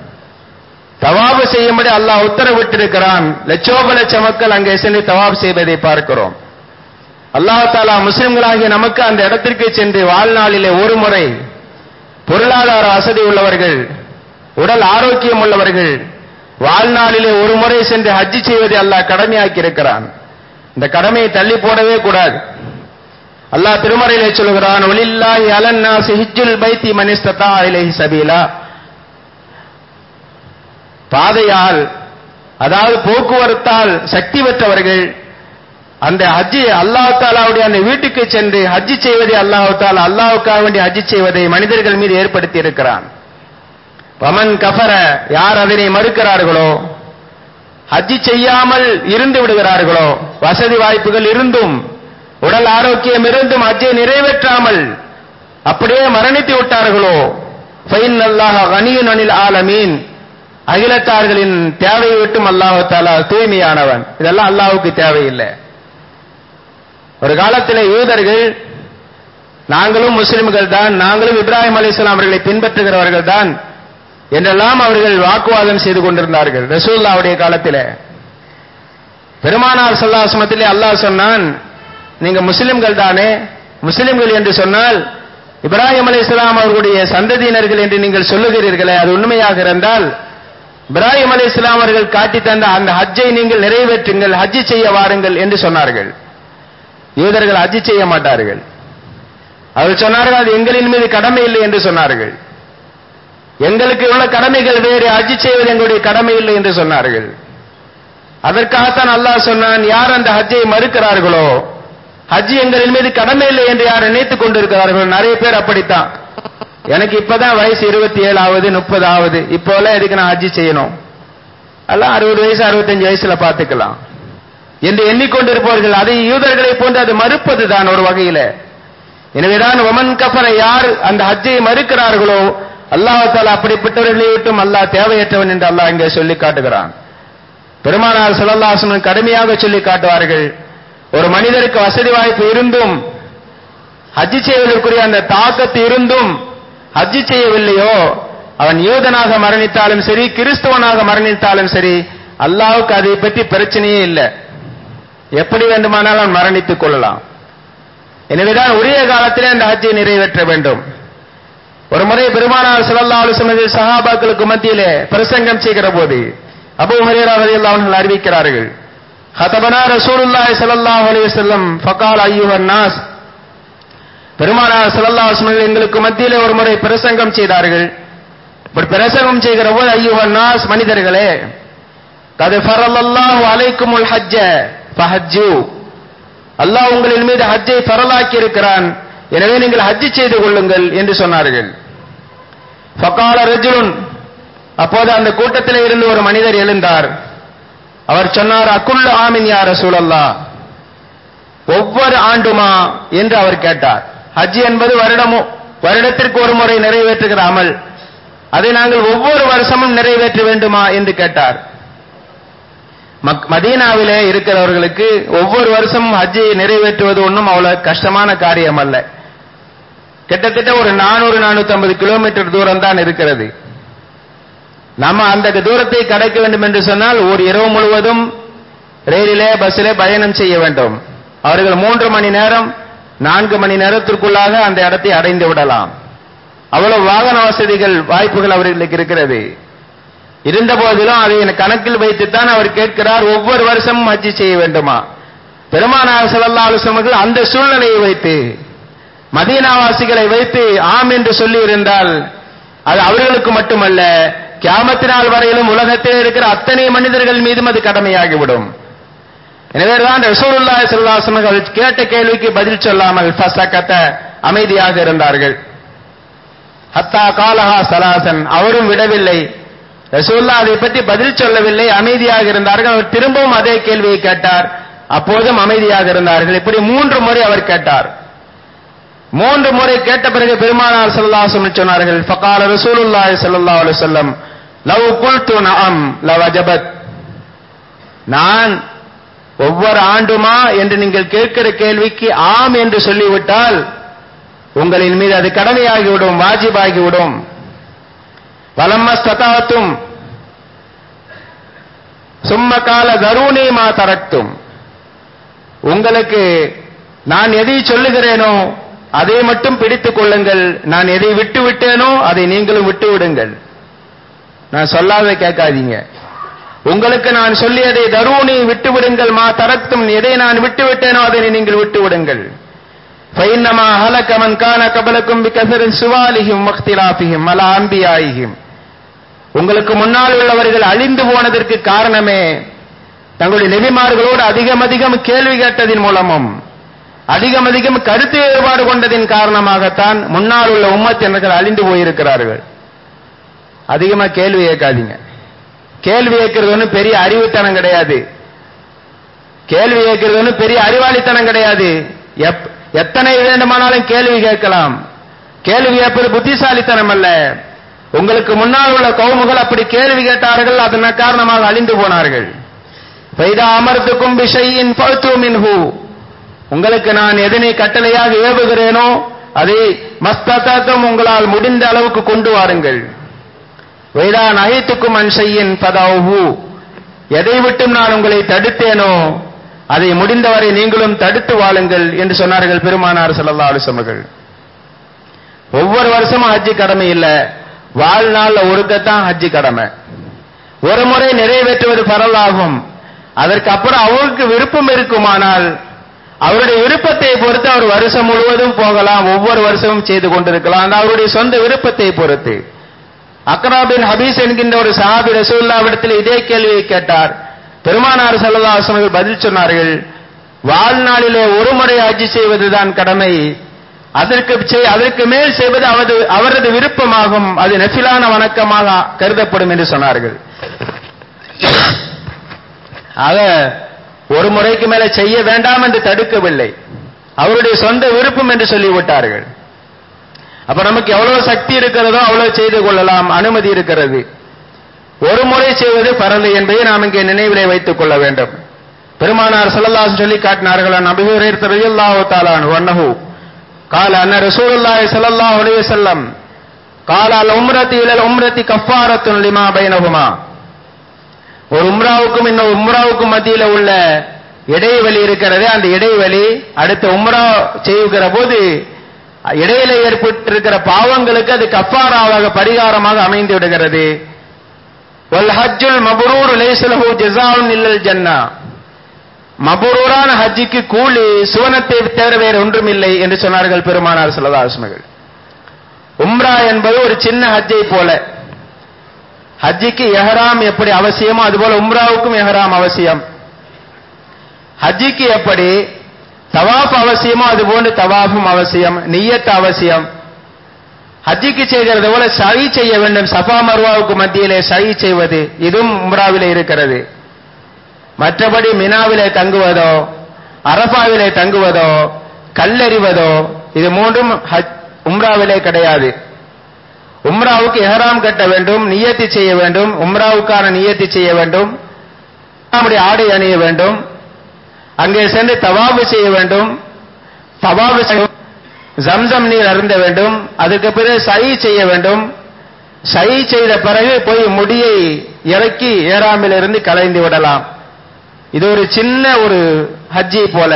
A: தவாபு செய்யும்படி அல்லாஹ் உத்தரவிட்டிருக்கிறான் லட்சோப லட்ச மக்கள் அங்கே சென்று தவாப் செய்வதை பார்க்கிறோம் அல்லாஹ் தாலா முஸ்லிம்களாகிய நமக்கு அந்த இடத்திற்கு சென்று வாழ்நாளிலே ஒரு முறை பொருளாதார வசதி உள்ளவர்கள் உடல் ஆரோக்கியம் உள்ளவர்கள் வாழ்நாளிலே ஒரு முறை சென்று ஹஜ்ஜி செய்வதை அல்லாஹ் கடமையாக்கி இருக்கிறான் இந்த கடமையை தள்ளி போடவே கூடாது அல்லாஹ் திருமறையிலே சொல்கிறான் ஒலில்லாஹி அலன்னாசி ஹிஜ்ஜுல் பைத்தி மனிஸ்ததா இலைஹி சபீலா பாதையால் அதாவது போக்குவரத்தால் சக்தி பெற்றவர்கள் அந்த ஹஜ்ஜி அல்லாஹ் தாலாவுடைய அந்த வீட்டுக்கு சென்று ஹஜ்ஜி செய்வதை அல்லாஹ் தாலா அல்லாஹுக்காக வேண்டி ஹஜ்ஜி செய்வதை மனிதர்கள் மீது ஏற்படுத்தி இருக்கிறான் பமன் கஃபர யார் அதனை மறுக்கிறார்களோ ஹஜ்ஜி செய்யாமல் இருந்து விடுகிறார்களோ வசதி வாய்ப்புகள் இருந்தும் உடல் ஆரோக்கியம் இருந்தும் ஹஜ்ஜை நிறைவேற்றாமல் அப்படியே மரணித்து விட்டார்களோ ஃபைன் அல்லாஹ் கனியுன் அனில் ஆலமீன் அகிலத்தார்களின் தேவையை விட்டும் அல்லாஹால தூய்மையானவன் இதெல்லாம் அல்லாஹ்வுக்கு தேவையில்லை ஒரு காலத்திலே யூதர்கள் நாங்களும் முஸ்லிம்கள் தான் நாங்களும் இப்ராஹிம் அலிஸ்லாம் அவர்களை பின்பற்றுகிறவர்கள் தான் என்றெல்லாம் அவர்கள் வாக்குவாதம் செய்து கொண்டிருந்தார்கள் ரசூல்லாவுடைய காலத்திலே பெருமானார் சல்லாசமத்திலே அல்லாஹ் சொன்னான் நீங்க முஸ்லிம்கள் தானே முஸ்லிம்கள் என்று சொன்னால் இப்ராஹிம் அலி இஸ்லாம் அவர்களுடைய சந்ததியினர்கள் என்று நீங்கள் சொல்லுகிறீர்களே அது உண்மையாக இருந்தால் இப்ராஹிம் அலி இஸ்லாம் அவர்கள் காட்டி தந்த அந்த ஹஜ்ஜை நீங்கள் நிறைவேற்றுங்கள் ஹஜ்ஜி செய்ய வாருங்கள் என்று சொன்னார்கள் யூதர்கள் ஹஜ்ஜி செய்ய மாட்டார்கள் அவர்கள் சொன்னார்கள் அது எங்களின் மீது கடமை இல்லை என்று சொன்னார்கள் எங்களுக்கு உள்ள கடமைகள் வேறு ஹஜ்ஜி செய்வது எங்களுடைய கடமை இல்லை என்று சொன்னார்கள் அதற்காகத்தான் அல்லாஹ் சொன்னான் யார் அந்த ஹஜ்ஜை மறுக்கிறார்களோ ஹஜ் எங்களின் மீது கடமை இல்லை என்று யார் நினைத்துக் கொண்டிருக்கிறார்களோ நிறைய பேர் அப்படித்தான் எனக்கு இப்பதான் வயசு இருபத்தி ஏழு ஆகுது முப்பது ஆகுது இப்போல எதுக்கு நான் ஹஜ்ஜி செய்யணும் எல்லாம் அறுபது வயசு அறுபத்தஞ்சு வயசுல பார்த்துக்கலாம் என்று எண்ணிக்கொண்டிருப்பவர்கள் அதை யூதர்களை போன்று அது மறுப்பது தான் ஒரு வகையில எனவேதான் ஒமன் கஃபர யார் அந்த ஹஜ்ஜை மறுக்கிறார்களோ அல்லாஹால அப்படிப்பட்டவர்களை விட்டும் அல்லாஹ் தேவையற்றவன் என்று அல்லாஹ் இங்கே சொல்லி காட்டுகிறான் பெருமானார் சுழல்லாசனம் கடுமையாக சொல்லி காட்டுவார்கள் ஒரு மனிதருக்கு வசதி வாய்ப்பு இருந்தும் ஹஜ்ஜி செய்வதற்குரிய அந்த தாக்கத்து இருந்தும் ஹஜ்ஜி செய்யவில்லையோ அவன் யூதனாக மரணித்தாலும் சரி கிறிஸ்துவனாக மரணித்தாலும் சரி அல்லாவுக்கு அதை பற்றி பிரச்சனையே இல்லை எப்படி வேண்டுமானாலும் அவன் மரணித்துக் கொள்ளலாம் எனவேதான் உரிய காலத்திலே அந்த ஹஜ்ஜை நிறைவேற்ற வேண்டும் ஒரு முறை பெருமானார் ஸல்லல்லாஹு அலைஹி வஸல்லம் சஹாபாக்களுக்கு மத்தியிலே பிரசங்கம் செய்கிற போது அபூ ஹுரைரா ரலியல்லாஹு அன்ஹு அறிவிக்கிறார்கள் ஹதபனா ரசூலுல்லாஹி ஸல்லல்லாஹு அலைஹி வஸல்லம் ஃபகால் அய்யுஹன் நாஸ் பெருமானார் ஸல்லல்லாஹு அலைஹி வஸல்லம் எங்களுக்கு மத்தியிலே ஒரு முறை பிரசங்கம் செய்தார்கள் இப்படி பிரசங்கம் செய்கிற போது அய்யுஹன் நாஸ் மனிதர்களே கது ஃபரல்லல்லாஹு அலைக்குமுல் ஹஜ்ஜ ஃபஹஜ்ஜு அல்லாஹ் உங்களின் மீது ஹஜ்ஜை பரலாக்கி இருக்கிறான் எனவே நீங்கள் ஹஜ்ஜி செய்து கொள்ளுங்கள் என்று சொன்னார்கள் ஃபகால ரஜுலுன் அப்போது அந்த கூட்டத்தில் இருந்து ஒரு மனிதர் எழுந்தார் அவர் சொன்னார் அக்குள்ள ஆமின் யா ரசூலல்லா ஒவ்வொரு ஆண்டுமா என்று அவர் கேட்டார் ஹஜ் என்பது வருடமும் வருடத்திற்கு ஒரு முறை நிறைவேற்றுகிற அமல் அதை நாங்கள் ஒவ்வொரு வருஷமும் நிறைவேற்ற வேண்டுமா என்று கேட்டார் மக்- மதீனாவிலே இருக்கிறவர்களுக்கு ஒவ்வொரு வருஷமும் ஹஜ்ஜை நிறைவேற்றுவது ஒன்றும் அவ்வளவு கஷ்டமான காரியம் அல்ல கிட்டத்தட்ட ஒரு நானூறு நானூத்தி ஐம்பது கிலோமீட்டர் தூரம் தான் இருக்கிறது நம்ம அந்த தூரத்தை கடக்க வேண்டும் என்று சொன்னால் ஒரு இரவு முழுவதும் ரயிலிலே பஸ்ஸிலே பயணம் செய்ய வேண்டும் அவர்கள் மூன்று மணி நேரம் நான்கு மணி நேரத்திற்குள்ளாக அந்த இடத்தை அடைந்து விடலாம் அவ்வளவு வாகன வசதிகள் வாய்ப்புகள் அவர்களுக்கு இருக்கிறது இருந்த போதிலும் அதை கணக்கில் வைத்துத்தான் அவர் கேட்கிறார் ஒவ்வொரு வருஷமும் ஹஜ்ஜி செய்ய வேண்டுமா பெருமானார் ஸல்லல்லாஹு அலைஹி வஸல்லம் அந்த சூழ்நிலையை வைத்து மதீனாவாசிகளை வைத்து ஆம் என்று சொல்லி இருந்தால் அது அவர்களுக்கு மட்டுமல்ல கியாமத்தினால் வரையிலும் உலகத்தில் இருக்கிற அத்தனை மனிதர்கள் மீதும் அது கடமையாகிவிடும் எனவேதான் ரசூலுல்லாஹி ஸல்லல்லாஹு அலைஹி வஸல்லம் அவர்கள் கேட்ட கேள்விக்கு பதில் சொல்லாமல் ஃபசகத அமைதியாக இருந்தார்கள் ஹத்தா காலஹா சலாசன் அவரும் விடவில்லை ரசூல்லா அதை பற்றி பதில் சொல்லவில்லை அமைதியாக இருந்தார்கள் அவர் திரும்பவும் அதே கேள்வியை கேட்டார் அப்போதும் அமைதியாக இருந்தார்கள் இப்படி மூன்று முறை அவர் கேட்டார் மூன்று முறை கேட்ட பிறகு பெருமானார் ஸல்லல்லாஹு அலைஹி வஸல்லம் சொன்னார்கள் ஃபகால ரசூலுல்லாஹி ஸல்லல்லாஹு அலைஹி வஸல்லம் லவ் குல்து நஅம் லவஜபத் நான் ஒவ்வொரு ஆண்டுமா என்று நீங்கள் கேட்கிற கேள்விக்கு ஆம் என்று சொல்லிவிட்டால் உங்களின் மீது அது கடமையாகிவிடும் வாஜிபாகிவிடும் பலம்மஸ்ததாத்தும் சும்ம கால தருணி மா தரக்தும் உங்களுக்கு நான் எதை சொல்லுகிறேனோ அதை மட்டும் பிடித்துக் கொள்ளுங்கள் நான் எதை விட்டு விட்டேனோ அதை நீங்களும் விட்டு விடுங்கள் நான் சொல்லாத கேட்காதீங்க உங்களுக்கு நான் சொல்லியதை தருணி விட்டு விடுங்கள் மா தரத்தும் எதை நான் விட்டு விட்டேனோ அதை நீங்கள் விட்டு விடுங்கள் فإنما هلك من كان قبلكم بكثر سوالهم واختلافهم على أنبيائهم உங்களுக்கு முன்னால் உள்ளவர்கள் அழிந்து போனதற்கு காரணமே தங்களுடைய நெபிமார்களோடு அதிகம் அதிகம் கேள்வி கேட்டதின் மூலமும் அதிகம் அதிகம் கருத்து வேறுபாடு கொண்டதின் காரணமாகத்தான் முன்னால் உள்ள உம்மத்தினர்கள் அழிந்து போயிருக்கிறார்கள் அதிகமா கேள்வி கேட்காதீங்க கேள்வி கேட்கறது ஒன்றும் பெரிய அறிவுத்தனம் கிடையாது கேள்வி கேட்கறது ஒன்றும் பெரிய அறிவாளித்தனம் கிடையாது எப்- எத்தனை வேண்டுமானாலும் கேள்வி கேட்கலாம் கேள்வி கேட்பது புத்திசாலித்தனம் அல்ல உங்களுக்கு முன்னால் உள்ள கவுமுகள் அப்படி கேள்வி கேட்டார்கள் அதன் காரணமாக அழிந்து போனார்கள் பைதா அமர்த்துக்கும் விஷயின் பழுத்து மின்ஹூ உங்களுக்கு நான் எதனை கட்டளையாக ஏவுகிறேனோ அதை மஸ்தத்தம் உங்களால் முடிந்த அளவுக்கு கொண்டு வாருங்கள் வைதா நகைத்துக்கும் அன்சையின் பதாவு எதை விட்டும் நான் உங்களை தடுத்தேனோ அதை முடிந்தவரை நீங்களும் தடுத்து வாழுங்கள் என்று சொன்னார்கள் பெருமானார் ஸல்லல்லாஹு அலைஹி வஸல்லம் ஒவ்வொரு வருஷமும் ஹஜ்ஜி கடமை இல்ல வாழ்நாள்ல ஒருக்கத்தான் ஹஜ்ஜி கடமை ஒரு முறை நிறைவேற்றுவது பரவலாகும் அதற்கு அப்புறம் அவருக்கு விருப்பம் இருக்குமானால் அவருடைய விருப்பத்தை பொறுத்து அவர் வருஷம் முழுவதும் போகலாம் ஒவ்வொரு வருஷமும் செய்து கொண்டிருக்கலாம் அது அவருடைய சொந்த விருப்பத்தை பொறுத்து அக்ராபின் ஹபீஸ் என்கின்ற ஒரு சஹாபி ரசூல்லாவிடத்தில் இதே கேள்வியை கேட்டார் பெருமானார் சல்லல்லாஹு பதில் சொன்னார்கள் வாழ்நாளிலே ஒரு முறை ஹஜ்ஜி செய்வதுதான் கடமை அதற்கு செய்- அதற்கு மேல் செய்வது அவரது அவரது விருப்பமாகும் அது நெஃபிலான வணக்கமாக கருதப்படும் என்று சொன்னார்கள் ஆக ஒரு முறைக்கு மேல செய்ய வேண்டாம் என்று தடுக்கவில்லை அவருடைய சொந்த விருப்பம் என்று சொல்லிவிட்டார்கள் அப்ப நமக்கு எவ்வளவு சக்தி இருக்கிறதோ அவ்வளவு செய்து கொள்ளலாம் அனுமதி இருக்கிறது ஒரு முறை செய்வது பரந்து என்பதை நாம் இங்கே நினைவிலே வைத்துக் கொள்ள வேண்டும் பெருமானார் ஸல்லல்லாஹு சொல்லி காட்டினார்கள் நபி ஹுரைரா ரலியல்லாஹு தஆலா அன்ஹு அன்னஹு قال ان رسول الله صلى الله عليه وسلم قال العمرة الى العمرة كفارة لما بينهما ஒரு உம்ராவுக்கும் இன்னொரு உம்ராவுக்கும் மத்தியில உள்ள இடைவெளி இருக்கிறது அந்த இடைவெளி அடுத்த உம்ரா செய்கிற போது இடையில ஏற்பட்டிருக்கிற பாவங்களுக்கு அது கஃபாராவாக பரிகாரமாக அமைந்து விடுகிறது வல் ஹஜ்ஜுல் மபரூர் லைஸலஹு ஜஸாஉன் இல்லல் ஜன்னா மபரூரான ஹஜ்ஜுக்கு கூலி சுவனத்தை தவிர வேறு ஒன்றுமில்லை என்று சொன்னார்கள் பெருமானார் சிலதாசமர்கள் உம்ரா என்பது ஒரு சின்ன ஹஜ்ஜை போல ஹஜ்ஜிக்கு எஹராம் எப்படி அவசியமோ அதுபோல உம்ராவுக்கும் எஹராம் அவசியம் ஹஜ்ஜிக்கு எப்படி தவாஃப் அவசியமோ அதுபோன்று தவாஃபும் அவசியம் நிய்யத் அவசியம் ஹஜ்ஜிக்கு செய்கிறது போல சழி செய்ய வேண்டும் சஃபா மர்வாவுக்கு மத்தியிலே சழி செய்வது இதுவும் உம்ராவிலே இருக்கிறது மற்றபடி மினாவிலே தங்குவதோ அரபாவிலே தங்குவதோ கல்லெறிவதோ இது மூன்றும் ஹஜ் உம்ராவிலே கிடையாது உம்ராவுக்கு எஹராம் கட்ட வேண்டும் நியத்தி செய்ய வேண்டும் உம்ராவுக்கான நியத்தி செய்ய வேண்டும் நம்முடைய ஆடை அணிய வேண்டும் அங்கே சென்று தவாபு செய்ய வேண்டும் தவாபு செய்ய ஜம்சம் நீர் அருந்த வேண்டும் அதுக்கு பிறகு சை செய்ய வேண்டும் சை செய்த பிறகு போய் முடியை இறக்கி ஏறாமிலிருந்து கலைந்து விடலாம் இது ஒரு சின்ன ஒரு ஹஜ்ஜி போல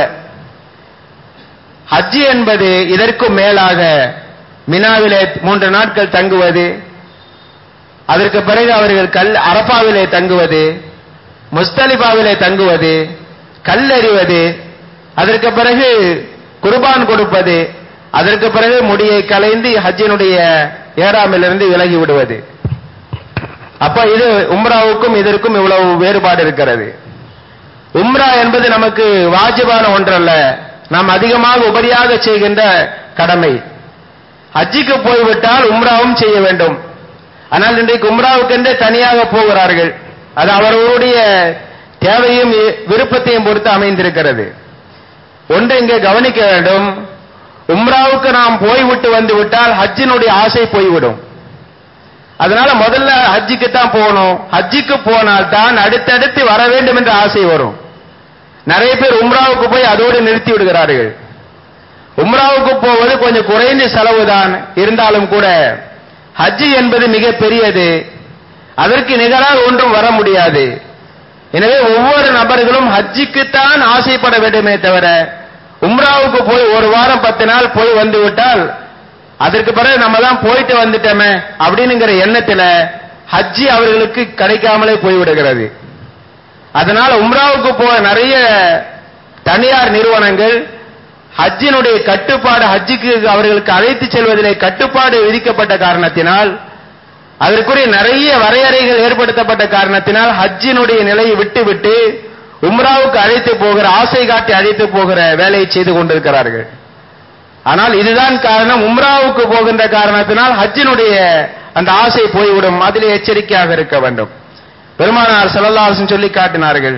A: ஹஜ்ஜி என்பது இதற்கும் மேலாக மினாவிலே மூன்று நாட்கள் தங்குவது அதற்கு பிறகு அவர்கள் கல் அரபாவிலே தங்குவது முஸ்தலிபாவிலே தங்குவது கல்லெறிவது அதற்கு பிறகு குர்பான் கொடுப்பது அதற்கு பிறகு முடியை கலைந்து ஹஜ்ஜினுடைய ஏறாமிலிருந்து விலகி விடுவது அப்ப இது உம்ராவுக்கும் இதற்கும் இவ்வளவு வேறுபாடு இருக்கிறது உம்ரா என்பது நமக்கு வாஜிபான ஒன்றல்ல நாம் அதிகமாக உபரியாக செய்கின்ற கடமை ஹஜ்ஜிக்கு போய்விட்டால் உம்ராவும் செய்ய வேண்டும் ஆனால் இன்றைக்கு உம்ராவுக்கென்றே தனியாக போகிறார்கள் அது அவர்களுடைய தேவையும் விருப்பத்தையும் பொறுத்து அமைந்திருக்கிறது ஒன்று இங்கே கவனிக்க வேண்டும் உம்ராவுக்கு நாம் போய்விட்டு வந்து விட்டால் ஹஜ்ஜினுடைய ஆசை போய்விடும் அதனால முதல்ல ஹஜ்ஜிக்கு தான் போகணும் ஹஜ்ஜிக்கு போனால் தான் அடுத்தடுத்து வர வேண்டும் என்ற ஆசை வரும் நிறைய பேர் உம்ராவுக்கு போய் அதோடு நிறுத்தி விடுகிறார்கள் உம்ராவுக்கு போவது கொஞ்சம் குறைந்த செலவு தான் இருந்தாலும் கூட ஹஜ்ஜி என்பது மிக பெரியது அதற்கு நிகராக ஒன்றும் வர முடியாது எனவே ஒவ்வொரு நபர்களும் ஹஜ்ஜிக்குத்தான் ஆசைப்பட வேண்டுமே தவிர உம்ராவுக்கு போய் ஒரு வாரம் பத்து நாள் போய் வந்து விட்டால் அதற்கு பிறகு நம்ம தான் போயிட்டு வந்துட்டோமே அப்படின்னுங்கிற எண்ணத்துல ஹஜ்ஜி அவர்களுக்கு கிடைக்காமலே போய்விடுகிறது அதனால உம்ராவுக்கு போக நிறைய தனியார் நிறுவனங்கள் ஹஜ்ஜினுடைய கட்டுப்பாடு ஹஜ்ஜுக்கு அவர்களுக்கு அழைத்து செல்வதிலே கட்டுப்பாடு விதிக்கப்பட்ட காரணத்தினால் அதற்குரிய நிறைய வரையறைகள் ஏற்படுத்தப்பட்ட காரணத்தினால் ஹஜ்ஜினுடைய நிலையை விட்டுவிட்டு உம்ராவுக்கு அழைத்து போகிற ஆசை காட்டி அழைத்து போகிற வேலையை செய்து கொண்டிருக்கிறார்கள் ஆனால் இதுதான் காரணம் உம்ராவுக்கு போகின்ற காரணத்தினால் ஹஜ்ஜினுடைய அந்த ஆசை போய்விடும் அதிலே எச்சரிக்கையாக இருக்க வேண்டும் பெருமானார் செல்லல்லாசன் சொல்லி காட்டினார்கள்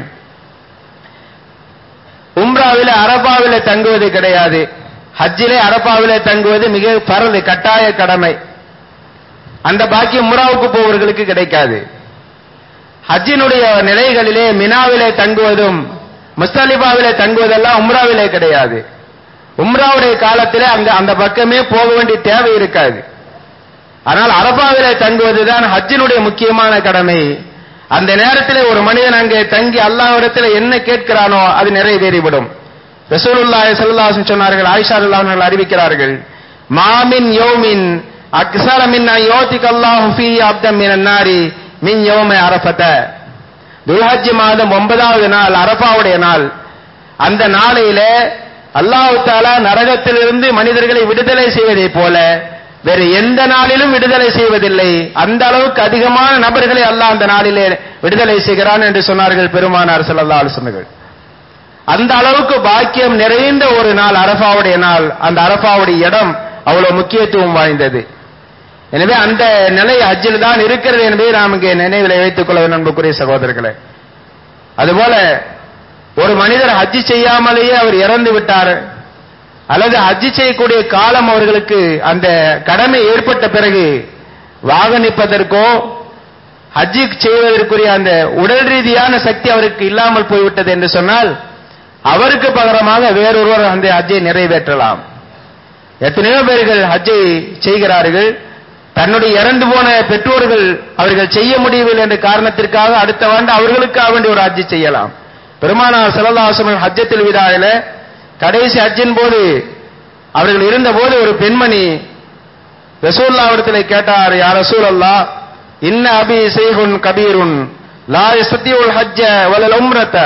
A: உம்ராவிலே அரபாவிலே தங்குவது கிடையாது ஹஜ்ஜிலே அரபாவிலே தங்குவது மிக பரது கட்டாய கடமை அந்த பாக்கியம் உம்ராவுக்கு போவர்களுக்கு கிடைக்காது ஹஜ்ஜினுடைய நிலைகளிலே மினாவிலே தங்குவதும் முஸ்தலிபாவிலே தங்குவதெல்லாம் உம்ராவிலே கிடையாது உம்ராவுடைய காலத்திலே அங்க அந்த பக்கமே போக வேண்டிய தேவை இருக்காது ஆனால் அரபாவிலே தங்குவதுதான் ஹஜ்ஜினுடைய முக்கியமான கடமை அந்த நேரத்திலே ஒரு மனிதன் அங்கே தங்கி அல்லாஹ்விடத்தில் என்ன கேட்கிறானோ அது நிறைவேறிவிடும் ரசூலுல்லாஹி ஸல்லல்லாஹு அலைஹி சொன்னார்கள் ஆயிஷா ரலியல்லாஹு அன்ஹா அறிவிக்கிறார்கள் மாமின் யௌமின் அக்ஸர மின் யோதிக் அல்லாஹு ஃபீ அப்தம் மினன் நாரி மின் யௌம அரஃபத துல்ஹஜ் மாதம் ஒன்பதாவது நாள் அரஃபாவுடைய நாள் அந்த நாளையிலே அல்லாஹ் தாலா நரகத்திலிருந்து மனிதர்களை விடுதலை செய்வதைப் போல வேறு எந்த நாளிலும் விடுதலை செய்வதில்லை அந்த அளவுக்கு அதிகமான நபர்களை அல்லாஹ் அந்த நாளிலே விடுதலை செய்கிறான் என்று சொன்னார்கள் பெருமானார் ஸல்லல்லாஹு அலைஹி வஸல்லம் அந்த அளவுக்கு பாக்கியம் நிறைந்த ஒரு நாள் அரஃபாவுடைய நாள் அந்த அரஃபாவுடைய இடம் அவ்வளவு முக்கியத்துவம் வாய்ந்தது எனவே அந்த நிலை ஹஜ்ஜில் தான் இருக்கிறது என்பதை நாம் இங்கே நினைவில் வைத்துக் கொள்ள வேண்டும் அன்புக்குரிய சகோதரர்களே அதுபோல ஒரு மனிதர் ஹஜ்ஜி செய்யாமலேயே அவர் இறந்து விட்டார் அல்லது ஹஜ்ஜி செய்யக்கூடிய காலம் அவர்களுக்கு அந்த கடமை ஏற்பட்ட பிறகு வாகனிப்பதற்கோ ஹஜ்ஜி செய்வதற்குரிய அந்த உடல் ரீதியான சக்தி அவருக்கு இல்லாமல் போய்விட்டது என்று சொன்னால் அவருக்கு பகரமாக வேறொருவர் அந்த ஹஜ்ஜை நிறைவேற்றலாம் எத்தனையோ பேர்கள் ஹஜ்ஜை செய்கிறார்கள் தன்னுடைய இறந்து போன பெற்றோர்கள் அவர்கள் செய்ய முடியவில்லை என்ற காரணத்திற்காக அடுத்த ஆண்டு அவர்களுக்காக வேண்டி ஒரு ஹஜ்ஜி செய்யலாம் பெருமானார் சல்லல்லாஹு ஹஜ்ஜத்தில் விதாயில கடைசி ஹஜ்ஜின் போது அவர்கள் இருந்தபோது ஒரு பெண்மணி ரசூல்லாவிடத்தில் கேட்டார் யார் ரசூல் அல்லா இன்ன அபி செய்குன் கபீருன் லா யஸ்தியுல் ஹஜ்ஜ வலல் உம்ரத்த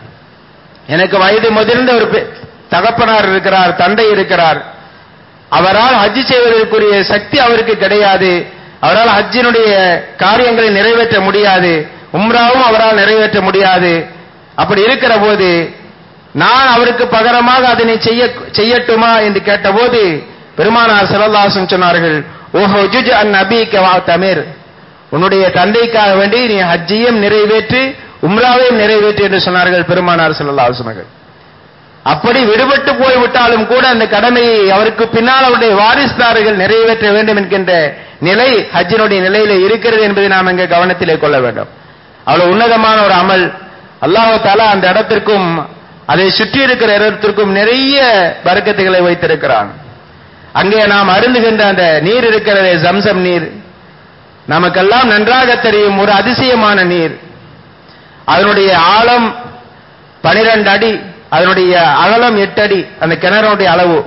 A: எனக்கு வயது முதிர்ந்த ஒரு பெ- தகப்பனார் இருக்கிறார் தந்தை இருக்கிறார் அவரால் ஹஜ் செய்வதற்குரிய சக்தி அவருக்கு கிடையாது அவரால் ஹஜ்ஜினுடைய காரியங்களை நிறைவேற்ற முடியாது உம்ராவும் அவரால் நிறைவேற்ற முடியாது அப்படி இருக்கிற போது நான் அவருக்கு பகரமாக அதனை செய்ய செய்யட்டுமா என்று கேட்டபோது பெருமானார் ஸல்லல்லாஹு சொன்னார்கள் ஓஹோ ஜுஜ் அன் நபிக்க வா தமிர் உன்னுடைய தந்தைக்காக வேண்டி நீ ஹஜ்ஜையும் நிறைவேற்றி உம்ராவையும் நிறைவேற்று என்று சொன்னார்கள் பெருமானார் ஸல்லல்லாஹு அலைஹி வஸல்லம் அப்படி விடுபட்டு போய்விட்டாலும் கூட அந்த கடமையை அவருக்கு பின்னால் அவருடைய வாரிசுதாரர்கள் நிறைவேற்ற வேண்டும் என்கின்ற நிலை ஹஜ்ஜினுடைய நிலையில இருக்கிறது என்பதை நாம் இங்கே கவனத்திலே கொள்ள வேண்டும் அவ்வளவு உன்னதமான ஒரு அமல் அல்லாஹ் தாலா அந்த இடத்திற்கும் அதை சுற்றி இருக்கிற இடத்திற்கும் நிறைய பறக்கத்துகளை வைத்திருக்கிறான் அங்கே நாம் அருந்துகின்ற அந்த நீர் இருக்கிறதே ஜம்சம் நீர் நமக்கெல்லாம் நன்றாக தெரியும் ஒரு அதிசயமான நீர் அதனுடைய ஆழம் பனிரெண்டு அடி அதனுடைய அகலம் எட்டு அடி அந்த கிணறுடைய அளவு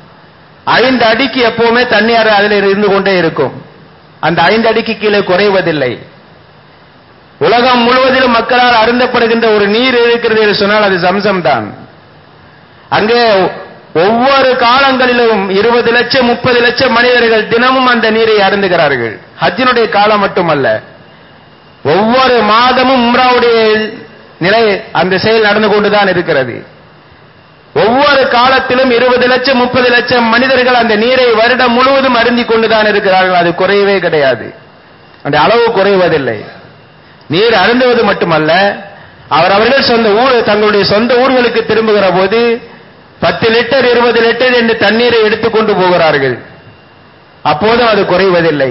A: ஐந்து அடிக்கு எப்பவுமே தண்ணீர் அதில் இருந்து கொண்டே இருக்கும் அந்த ஐந்து அடிக்கு கீழே குறைவதில்லை உலகம் முழுவதிலும் மக்களால் அருந்தப்படுகின்ற ஒரு நீர் இருக்கிறது என்று சொன்னால் அது சம்சம் தான் அங்கே ஒவ்வொரு காலங்களிலும் இருபது லட்சம் முப்பது லட்சம் மனிதர்கள் தினமும் அந்த நீரை அருந்துகிறார்கள் ஹஜ்ஜினுடைய காலம் மட்டுமல்ல ஒவ்வொரு மாதமும் உம்ராவுடைய நிலை அந்த செயல் நடந்து கொண்டுதான் இருக்கிறது ஒவ்வொரு காலத்திலும் இருபது லட்சம் முப்பது லட்சம் மனிதர்கள் அந்த நீரை வருடம் முழுவதும் அருந்திக் கொண்டுதான் இருக்கிறார்கள் அது குறையவே கிடையாது அந்த அளவு குறைவதில்லை நீர் அருந்துவது மட்டுமல்ல அவர் அவர்கள் சொந்த ஊர் தங்களுடைய சொந்த ஊர்களுக்கு திரும்புகிற போது பத்து லிட்டர் இருபது லிட்டர் என்று தண்ணீரை எடுத்துக்கொண்டு போகிறார்கள் அப்போதும் அது குறைவதில்லை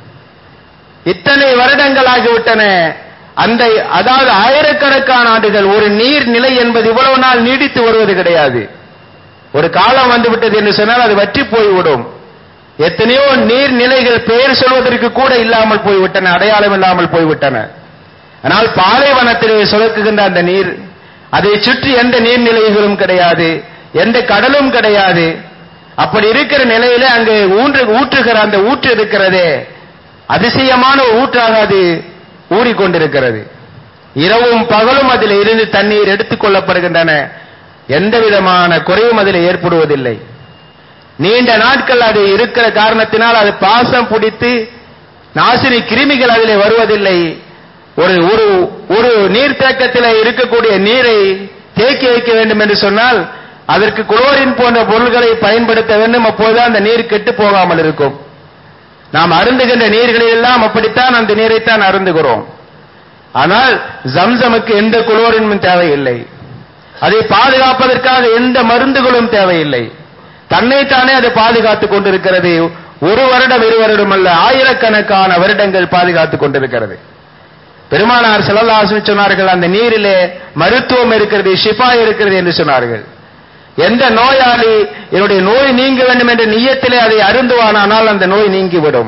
A: இத்தனை வருடங்கள் ஆகிவிட்டன அந்த அதாவது ஆயிரக்கணக்கான ஆண்டுகள் ஒரு நீர் நிலை என்பது இவ்வளவு நாள் நீடித்து வருவது கிடையாது ஒரு காலம் வந்துவிட்டது என்று சொன்னால் அது வற்றி போய்விடும் எத்தனையோ நீர் நிலைகள் பெயர் சொல்வதற்கு கூட இல்லாமல் போய்விட்டன அடையாளம் இல்லாமல் போய்விட்டன ஆனால் பாலைவனத்திலே சுழக்குகின்ற அந்த நீர் அதை சுற்றி எந்த நீர்நிலைகளும் கிடையாது எந்த கடலும் கிடையாது அப்படி இருக்கிற நிலையில அங்கு ஊன்று ஊற்றுகிற அந்த ஊற்று இருக்கிறதே அதிசயமான ஒரு ஊற்றாக அது ஊறிக்கொண்டிருக்கிறது இரவும் பகலும் அதில் இருந்து தண்ணீர் எடுத்துக் கொள்ளப்படுகின்றன எந்த விதமான குறைவும் அதில் ஏற்படுவதில்லை நீண்ட நாட்கள் அது இருக்கிற காரணத்தினால் அது பாசம் பிடித்து நாசினி கிருமிகள் அதிலே வருவதில்லை ஒரு ஒரு ஒரு நீர்த்தேக்கத்தில் இருக்கக்கூடிய நீரை தேக்கி வைக்க வேண்டும் என்று சொன்னால் அதற்கு குளோரின் போன்ற பொருள்களை பயன்படுத்த வேண்டும் அப்போதுதான் அந்த நீர் கெட்டு போகாமல் இருக்கும் நாம் அருந்துகின்ற நீர்களில் எல்லாம் அப்படித்தான் அந்த நீரைத்தான் அருந்துகிறோம் ஆனால் ஜம்சமுக்கு எந்த குளோரினும் தேவையில்லை அதை பாதுகாப்பதற்காக எந்த மருந்துகளும் தேவையில்லை தன்னைத்தானே அது பாதுகாத்துக் கொண்டிருக்கிறது ஒரு வருடம் இரு வருடம் அல்ல ஆயிரக்கணக்கான வருடங்கள் பாதுகாத்துக் கொண்டிருக்கிறது பெருமானார் செல்லல்லாசன் சொன்னார்கள் அந்த நீரிலே மருத்துவம் இருக்கிறது ஷிஃபா இருக்கிறது என்று சொன்னார்கள் எந்த நோயாளி என்னுடைய நோய் நீங்க வேண்டும் என்ற நியத்திலே அதை அருந்துவானானால் அந்த நோய் நீங்கிவிடும்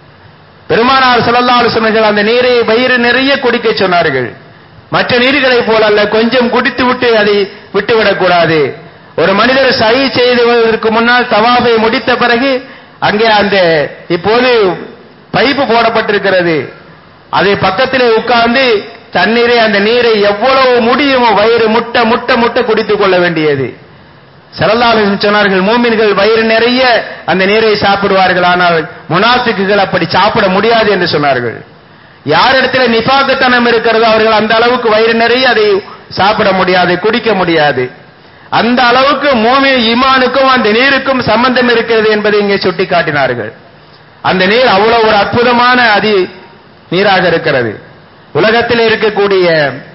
A: பெருமானார் செல்லல்லாறு சொன்னார்கள் அந்த நீரை வயிறு நிறைய குடிக்க சொன்னார்கள் மற்ற நீர்களைப் போல அல்ல கொஞ்சம் குடித்து விட்டு அதை விட்டுவிடக்கூடாது ஒரு மனிதர் சை செய்துவதற்கு முன்னால் தவாபை முடித்த பிறகு அங்கே அந்த இப்போது பைப்பு போடப்பட்டிருக்கிறது அதை பக்கத்திலே உட்கார்ந்து தண்ணீரை அந்த நீரை எவ்வளவு முடியுமோ வயிறு முட்ட முட்ட முட்ட குடித்துக் கொள்ள வேண்டியது செலல்லாளர்கள் சொன்னார்கள் மூமின்கள் வயிறு நிறைய அந்த நீரை சாப்பிடுவார்கள் ஆனால் முனாஃபிக்குகள் அப்படி சாப்பிட முடியாது என்று சொன்னார்கள் யாரிடத்துல நிபாகத்தனம் இருக்கிறதோ அவர்கள் அந்த அளவுக்கு வயிறு நிறைய அதை சாப்பிட முடியாது குடிக்க முடியாது அந்த அளவுக்கு மூமி ஈமானுக்கும் அந்த நீருக்கும் சம்பந்தம் இருக்கிறது என்பதை இங்கே சுட்டிக்காட்டினார்கள் அந்த நீர் அவ்வளவு ஒரு அற்புதமான அதி நீராக இருக்கிறது உலகத்தில் இருக்கக்கூடிய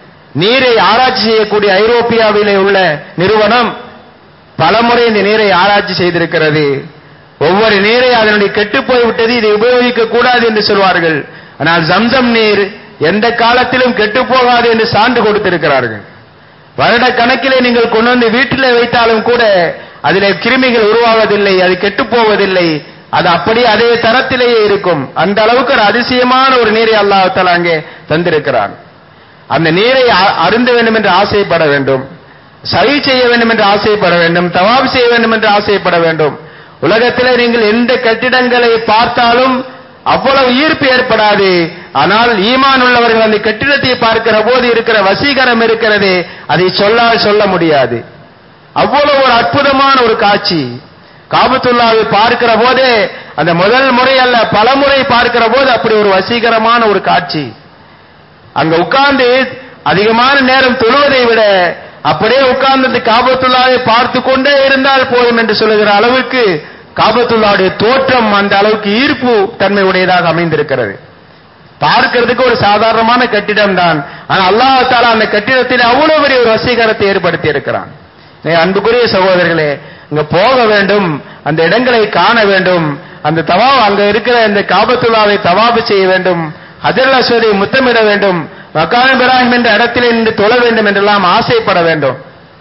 A: நீரை ஆராய்ச்சி செய்யக்கூடிய ஐரோப்பியாவிலே உள்ள நிறுவனம் பலமுறை இந்த நீரை ஆராய்ச்சி செய்திருக்கிறது ஒவ்வொரு நீரை அதனுடைய கெட்டு போய்விட்டது இதை உபயோகிக்க கூடாது என்று சொல்வார்கள் ஆனால் ஜம்சம் நீர் எந்த காலத்திலும் கெட்டு போகாது என்று சான்று கொடுத்திருக்கிறார்கள் வருட கணக்கிலே நீங்கள் கொண்டு வந்து வீட்டிலே வைத்தாலும் கூட அதிலே கிருமிகள் உருவாவதில்லை அது கெட்டு போவதில்லை அது அப்படியே அதே தரத்திலேயே இருக்கும் அந்த அளவுக்கு ஒரு அதிசயமான ஒரு நீரை அல்லாஹால அங்கே தந்திருக்கிறான் அந்த நீரை அ- அருந்த வேண்டும் என்று ஆசைப்பட வேண்டும் சரி செய்ய வேண்டும் என்று ஆசைப்பட வேண்டும் தவாப் செய்ய வேண்டும் என்று ஆசைப்பட வேண்டும் உலகத்திலே நீங்கள் எந்த கட்டிடங்களை பார்த்தாலும் அவ்வளவு ஈர்ப்பு ஏற்படாது ஆனால் ஈமான் உள்ளவர்கள் அந்த கட்டிடத்தை பார்க்கிற போது இருக்கிற வசீகரம் இருக்கிறது அதை சொல்லால் சொல்ல முடியாது அவ்வளவு ஒரு அற்புதமான ஒரு காட்சி காபத்துல்லாவை பார்க்கிற போதே அந்த முதல் முறை அல்ல பல முறை பார்க்கிற போது அப்படி ஒரு வசீகரமான ஒரு காட்சி அங்க உட்கார்ந்து அதிகமான நேரம் தொழுவதை விட அப்படியே உட்கார்ந்து அந்த காபத்துல்லாவை பார்த்து கொண்டே இருந்தால் போதும் என்று சொல்லுகிற அளவுக்கு காபத்துல்லாவுடைய தோற்றம் அந்த அளவுக்கு ஈர்ப்பு தன்மை உடையதாக அமைந்திருக்கிறது பார்க்கிறதுக்கு ஒரு சாதாரணமான கட்டிடம் தான் ஆனா அல்லாஹ் தாலா அந்த கட்டிடத்தில் அவ்வளவு பெரிய ஒரு வசீகரத்தை ஏற்படுத்தி இருக்கிறான் ஏ, அன்புக்குரிய சகோதரர்களே அங்க போக வேண்டும் அந்த இடங்களை காண வேண்டும் அந்த தவா அங்க இருக்கிற இந்த காபத்துல்லாவை தவாபு செய்ய வேண்டும் ஹஜர் அஸ்வதை முத்தமிட வேண்டும் மக்கான இப்ராஹிம் என்ற இடத்திலே நின்று தொழ வேண்டும் என்றெல்லாம் ஆசைப்பட வேண்டும்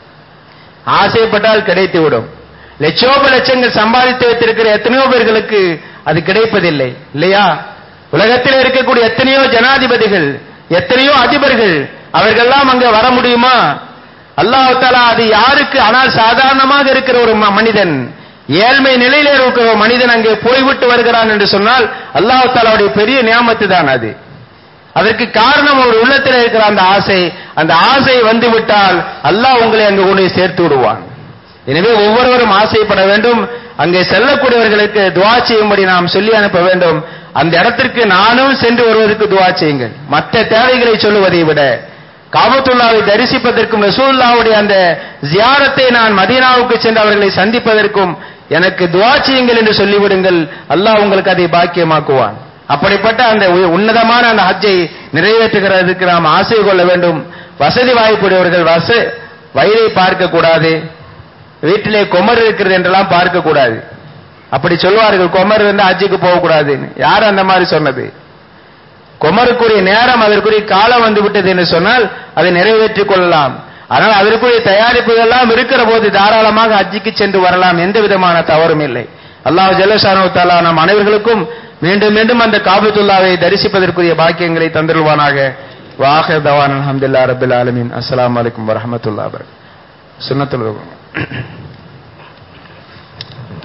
A: ஆசைப்பட்டால் கிடைத்துவிடும் லட்சோப லட்சங்கள் சம்பாதித்து வைத்திருக்கிற எத்தனையோ பேர்களுக்கு அது கிடைப்பதில்லை இல்லையா உலகத்தில் இருக்கக்கூடிய எத்தனையோ ஜனாதிபதிகள் எத்தனையோ அதிபர்கள் அவர்கள்லாம் அங்க வர முடியுமா அல்லாஹ் தஆலா அது யாருக்கு ஆனால் சாதாரணமாக இருக்கிற ஒரு ம- மனிதன் ஏழ்மை நிலையில இருக்கிற ஒரு மனிதன் அங்கே போய்விட்டு வருகிறான் என்று சொன்னால் அல்லாஹ் தாலாவுடைய பெரிய நியாமத்து தான் அது அதற்கு காரணம் ஒரு உள்ளத்தில் இருக்கிற அந்த ஆசை அந்த ஆசை வந்து விட்டால் அல்லாஹ் உங்களை அங்கு கொண்டு போய் சேர்த்து விடுவான் எனவே ஒவ்வொருவரும் ஆசைப்பட வேண்டும் அங்கே செல்லக்கூடியவர்களுக்கு துவா செய்யும்படி நாம் சொல்லி அனுப்ப வேண்டும் அந்த இடத்திற்கு நானும் சென்று வருவதற்கு துவா செய்யுங்கள் மற்ற தேவைகளை சொல்லுவதை விட காபத்துல்லாவை தரிசிப்பதற்கும் ரசூல்லாவுடைய அந்த ஜியாரத்தை நான் மதீனாவுக்கு சென்று அவர்களை சந்திப்பதற்கும் எனக்கு துவா செய்யுங்கள் என்று சொல்லிவிடுங்கள் அல்லாஹ் உங்களுக்கு அதை பாக்கியமாக்குவான் அப்படிப்பட்ட அந்த உ- உன்னதமான அந்த ஹஜ்ஜை நிறைவேற்றுகிறதுக்கு நாம் ஆசை கொள்ள வேண்டும் வசதி வாய்ப்புடையவர்கள் வச வயிறை பார்க்க கூடாது வீட்டிலே கொமர் இருக்கிறது என்றெல்லாம் பார்க்க கூடாது அப்படி சொல்வார்கள் கொமர் வந்து ஹஜ்ஜுக்கு போகக்கூடாதுன்னு யார் அந்த மாதிரி சொன்னது கொமருக்குரிய நேரம் அதற்குரிய காலம் வந்து விட்டது என்று சொன்னால் அதை நிறைவேற்றிக் கொள்ளலாம் ஆனால் அதற்குரிய தயாரிப்புகள் எல்லாம் இருக்கிற போது தாராளமாக ஹஜ்ஜிக்கு சென்று வரலாம் எந்த விதமான தவறும் இல்லை அல்லாஹ் ஜல்லஷானு தாலா நம் அனைவர்களுக்கும் மீண்டும் மீண்டும் அந்த காபத்துல்லாவை தரிசிப்பதற்குரிய பாக்கியங்களை தந்துருவானாக வாஹ தவான் அல்ஹம்துலில்லாஹி ரப்பில் ஆலமீன் அஸ்ஸலாமு அலைக்கும் வரஹ்மத்துல்லாஹி வபரகாத்துஹு சுன்னத்துல்